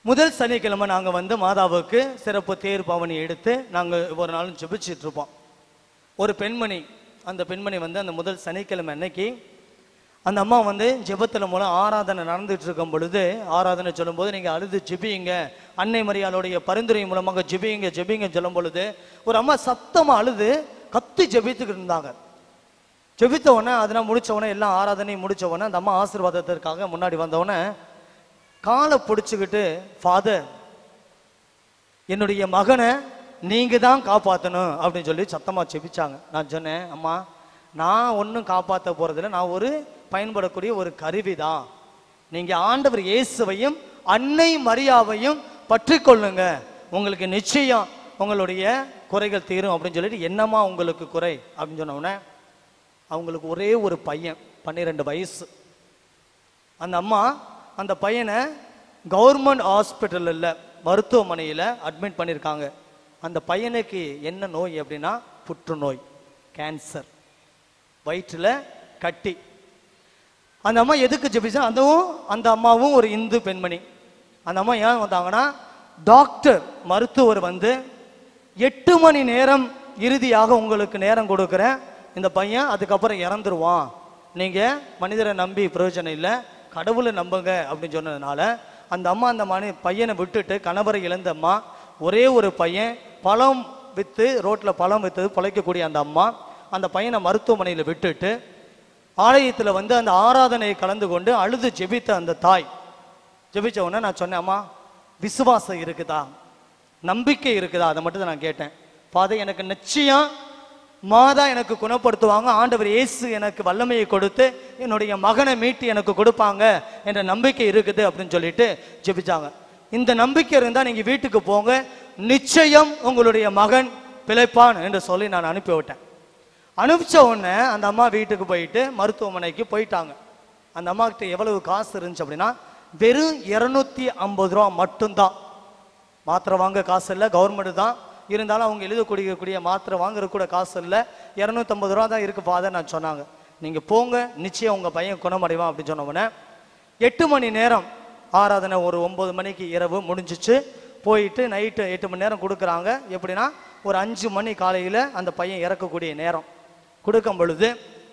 முதல் சனிக்கிழமை நாங்கள் வந்து மாதாவுக்கு சிறப்பு தேர் பவனி எடுத்து நாங்கள் ஒரு நாளும் ஜெபிச்சிட்டு இருப்போம் ஒரு பெண்மணி அந்த பெண்மணி வந்து அந்த முதல் சனிக்கிழமை அன்னைக்கு அந்த அம்மா வந்து ஜெபத்தில் மூலம் ஆராதனை நடந்துட்டு இருக்கும் பொழுது ஆராதனை சொல்லும்போது நீங்கள் அழுது ஜெபியுங்க அன்னை மரியாளுடைய பரிந்துரை மூலமாக ஜெபியுங்க ஜெபிங்க சொல்லும் பொழுது ஒரு அம்மா சத்தமாக அழுது கத்தி ஜெபித்துக்கிட்டு இருந்தாங்க ஜெபித்த உடனே அதெல்லாம் முடிச்ச உடனே எல்லாம் ஆராதனையும் முடிச்ச உடனே அந்த அம்மா ஆசீர்வாதத்திற்காக முன்னாடி வந்த உடனே காலை பிடிச்சிக்கிட்டு ஃபாதர் என்னுடைய மகனை நீங்க தான் காப்பாற்றணும் அப்படின்னு சொல்லி சத்தமா செபிச்சாங்க நான் சொன்னேன் அம்மா நான் ஒன்றும் காப்பாற்ற போறதில்ல நான் ஒரு பயன்படக்கூடிய ஒரு கருவி தான் நீங்க ஆண்டவர் இயேசுவையும் அன்னை மரியாவையும் பற்றி கொள்ளுங்க உங்களுக்கு நிச்சயம் உங்களுடைய குறைகள் தீரும் அப்படின்னு சொல்லிட்டு என்னம்மா உங்களுக்கு குறை அப்படின்னு சொன்ன உடனே அவங்களுக்கு ஒரே ஒரு பையன் பன்னிரெண்டு வயசு அந்த அம்மா அந்த பையனை கவர்மெண்ட் ஹாஸ்பிட்டலில் மருத்துவமனையில் அட்மிட் பண்ணியிருக்காங்க அந்த பையனுக்கு என்ன நோய் அப்படின்னா புற்றுநோய் கேன்சர் வயிற்றில் கட்டி அந்த அம்மா எதுக்கு ஜெபிச்சா அதுவும் அந்த அம்மாவும் ஒரு இந்து பெண்மணி அந்த அம்மா ஏன் வந்தாங்கன்னா டாக்டர் மருத்துவர் வந்து எட்டு மணி நேரம் இறுதியாக உங்களுக்கு நேரம் கொடுக்குறேன் இந்த பையன் அதுக்கப்புறம் இறந்துருவான் நீங்கள் மனிதரை நம்பி பிரயோஜனம் இல்லை கடவுளை நம்புங்க அப்படின்னு சொன்னதுனால அந்த அம்மா அந்த மனி பையனை விட்டுட்டு கணவரை இழந்த அம்மா ஒரே ஒரு பையன் பழம் விற்று ரோட்டில் பழம் விற்று பிழைக்கக்கூடிய அந்த அம்மா அந்த பையனை மருத்துவமனையில் விட்டுட்டு ஆலயத்தில் வந்து அந்த ஆராதனையை கலந்து கொண்டு அழுது ஜெபித்த அந்த தாய் ஜெபிச்ச உடனே நான் சொன்னேன் அம்மா விசுவாசம் இருக்குதா நம்பிக்கை இருக்குதா அதை மட்டும் தான் நான் கேட்டேன் ஃபாதர் எனக்கு நிச்சயம் மாதா எனக்கு குணப்படுத்துவாங்க ஆண்டவர் இயேசு எனக்கு வல்லமையை கொடுத்து என்னுடைய மகனை மீட்டு எனக்கு கொடுப்பாங்க என்ற நம்பிக்கை இருக்குது அப்படின்னு சொல்லிட்டு ஜெபிச்சாங்க இந்த நம்பிக்கை இருந்தால் நீங்கள் வீட்டுக்கு போங்க நிச்சயம் உங்களுடைய மகன் பிழைப்பான் என்று சொல்லி நான் அனுப்பி விட்டேன் அனுப்பிச்ச உடனே அந்த அம்மா வீட்டுக்கு போயிட்டு மருத்துவமனைக்கு போயிட்டாங்க அந்த அம்மா கிட்ட எவ்வளவு காசு இருந்துச்சு அப்படின்னா வெறும் இரநூத்தி ஐம்பது ரூபா மட்டும்தான் மாத்திரை வாங்க காசு இல்லை கவர்மெண்ட் தான் இருந்தாலும் அவங்க எழுதக்கூடிய கூடிய மாத்திரை வாங்குற கூட காசு இல்லை இரநூத்தம்பது ரூபா தான் இருக்கு ஃபாதர் நான் சொன்னாங்க நீங்கள் போங்க நிச்சயம் உங்கள் பையன் குணமடைவான் அப்படின்னு சொன்ன உடனே எட்டு மணி நேரம் ஆராதனை ஒரு ஒம்பது மணிக்கு இரவு முடிஞ்சிச்சு போயிட்டு நைட்டு எட்டு மணி நேரம் கொடுக்குறாங்க எப்படின்னா ஒரு அஞ்சு மணி காலையில் அந்த பையன் இறக்கக்கூடிய நேரம் கொடுக்கும் பொழுது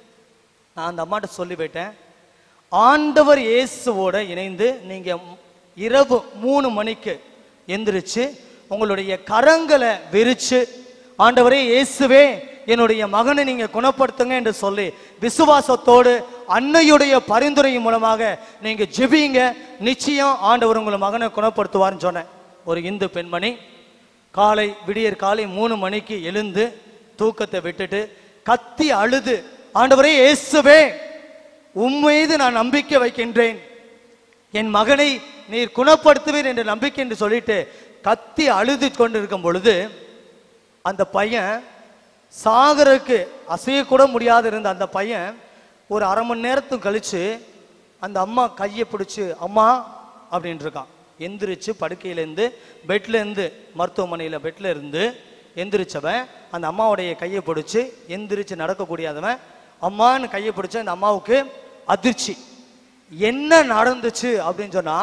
நான் அந்த அம்மாட்ட சொல்லி போயிட்டேன் ஆண்டவர் இயேசுவோட இணைந்து நீங்க இரவு மூணு மணிக்கு எந்திரிச்சு உங்களுடைய கரங்களை விரிச்சு ஆண்டவரே இயேசுவே என்னுடைய மகனை நீங்க குணப்படுத்துங்க என்று சொல்லி விசுவாசத்தோடு அன்னையுடைய பரிந்துரை மூலமாக நீங்க ஜெபிங்க நிச்சயம் ஆண்டவர் உங்கள் மகனை குணப்படுத்துவார்னு சொன்னேன் ஒரு இந்து பெண்மணி காலை விடியற் காலை மூணு மணிக்கு எழுந்து தூக்கத்தை விட்டுட்டு கத்தி அழுது ஆண்டவரே இயேசுவே உம்மீது நான் நம்பிக்கை வைக்கின்றேன் என் மகனை நீர் குணப்படுத்துவீர் என்ற நம்பிக்கை என்று சொல்லிட்டு கத்தி அழுது கொண்டிருக்கும் பொழுது அந்த பையன் சாகருக்கு அசையக்கூட முடியாது இருந்த அந்த பையன் ஒரு அரை மணி நேரத்துக்கு கழிச்சு அந்த அம்மா கையை பிடிச்சு அம்மா அப்படின்ட்டு இருக்கான் எந்திரிச்சு படுக்கையிலேருந்து பெட்லேருந்து மருத்துவமனையில் பெட்ல இருந்து எந்திரிச்சவன் அந்த அம்மாவுடைய கையை பிடிச்சு எந்திரிச்சு நடக்கக்கூடியாதவன் அம்மான்னு கையை பிடிச்ச அந்த அம்மாவுக்கு அதிர்ச்சி என்ன நடந்துச்சு அப்படின்னு சொன்னா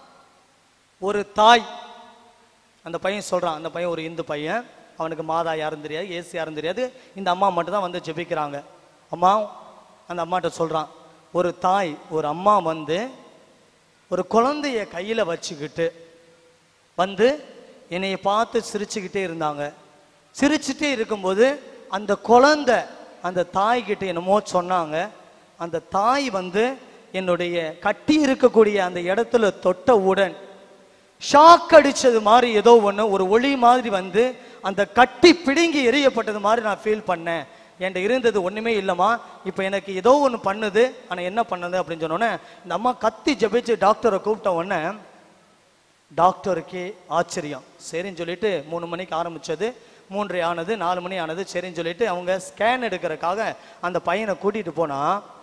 ஒரு தாய் அந்த பையன் சொல்றான் அந்த பையன் ஒரு இந்து பையன் அவனுக்கு மாதா யாரும் தெரியாது ஏசு யாரும் தெரியாது இந்த அம்மா மட்டும் தான் வந்து ஜெபிக்கிறாங்க அம்மா அந்த அம்மாட்ட சொல்றான் ஒரு தாய் ஒரு அம்மா வந்து ஒரு குழந்தைய கையில வச்சுக்கிட்டு வந்து என்னைய பார்த்து சிரிச்சுக்கிட்டே இருந்தாங்க சிரிச்சுட்டே இருக்கும்போது அந்த குழந்தை அந்த தாய்கிட்ட என்னமோ சொன்னாங்க அந்த தாய் வந்து என்னுடைய கட்டி இருக்கக்கூடிய அந்த இடத்துல தொட்டவுடன் ஷாக் அடிச்சது மாதிரி ஏதோ ஒன்று ஒரு ஒளி மாதிரி வந்து அந்த கட்டி பிடுங்கி எரியப்பட்டது மாதிரி நான் ஃபீல் பண்ணேன் என்கிட்ட இருந்தது ஒண்ணுமே இல்லைம்மா இப்போ எனக்கு ஏதோ ஒன்று பண்ணுது ஆனால் என்ன பண்ணுது அப்படின்னு சொன்னோன்னே இந்த அம்மா கத்தி ஜெபிச்சு டாக்டரை கூப்பிட்ட உடனே டாக்டருக்கே ஆச்சரியம் சரின்னு சொல்லிட்டு மூணு மணிக்கு ஆரம்பிச்சது மூன்றரை ஆனது நாலு மணி ஆனது சரின்னு சொல்லிட்டு அவங்க ஸ்கேன் எடுக்கிறதுக்காக அந்த பையனை கூட்டிட்டு போனா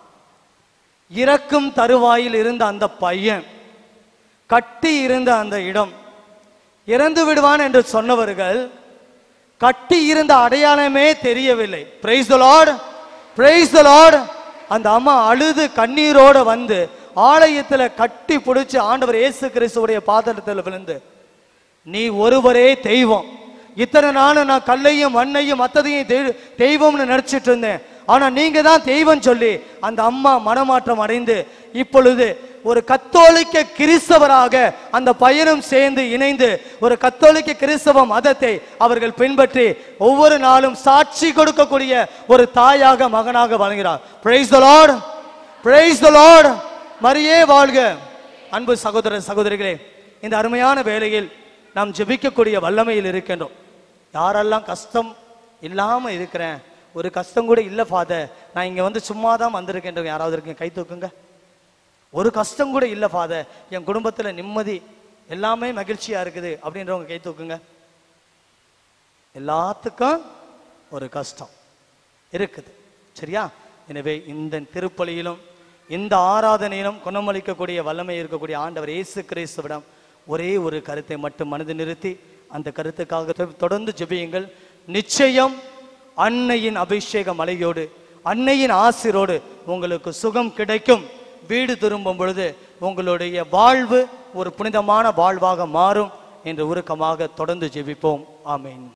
இறக்கும் தருவாயில் இருந்த அந்த பையன் கட்டி இருந்த அந்த இடம் இறந்து விடுவான் என்று சொன்னவர்கள் கட்டி இருந்த அடையாளமே தெரியவில்லை praise the lord praise the lord அந்த அம்மா அழுது கண்ணீரோட வந்து ஆலயத்துல கட்டி பிடிச்சு ஆண்டவர் இயேசு கிறிஸ்துவுடைய பாதத்தில் விழுந்து நீ ஒருவரே தெய்வம் இத்தனை நாள் நான் கல்லையும் மண்ணையும் மத்ததையும் தெய்- தெய்வம்னு நினைச்சிட்டு இருந்தேன் ஆனா நீங்க தான் தெய்வம் சொல்லி அந்த அம்மா மனமாற்றம் அடைந்து இப்பொழுது ஒரு கத்தோலிக்க கிறிஸ்தவராக அந்த பையனும் சேர்ந்து இணைந்து ஒரு கத்தோலிக்க கிறிஸ்தவ மதத்தை அவர்கள் பின்பற்றி ஒவ்வொரு நாளும் சாட்சி கொடுக்கக்கூடிய ஒரு தாயாக மகனாக வழங்குகிறார் praise the lord praise the lord மரியே வாழ்க அன்பு சகோதர சகோதரிகளே இந்த அருமையான வேளையில் நாம் ஜெபிக்கக்கூடிய வல்லமையில் இருக்கின்றோம் யாரெல்லாம் கஷ்டம் இல்லாம இருக்கிறேன் ஒரு கஷ்டம் கூட இல்ல ஃபாதர் நான் இங்க வந்து சும்மா தான் வந்திருக்கேன் யாராவது இருக்கீங்க கை தூக்குங்க ஒரு கஷ்டம் கூட இல்ல ஃபாதர் என் குடும்பத்துல நிம்மதி எல்லாமே மகிழ்ச்சியா இருக்குது அப்படின்றவங்க கை தூக்குங்க எல்லாத்துக்கும் ஒரு கஷ்டம் இருக்குது சரியா எனவே இந்த திருப்பலியிலும் இந்த ஆராதனையிலும் குணமளிக்கக்கூடிய வல்லமை இருக்கக்கூடிய ஆண்டவர் இயேசு கிறிஸ்துவிடம் ஒரே ஒரு கருத்தை மட்டும் மனதில் நிறுத்தி அந்த கருத்துக்காக தொ- தொடர்ந்து ஜெபியுங்கள் நிச்சயம் அன்னையின் அபிஷேக மலையோடு அன்னையின் ஆசிரோடு உங்களுக்கு சுகம் கிடைக்கும் வீடு திரும்பும் பொழுது உங்களுடைய வாழ்வு ஒரு புனிதமான வாழ்வாக மாறும் என்று உருக்கமாக தொடர்ந்து ஜெபிப்போம் ஆமென்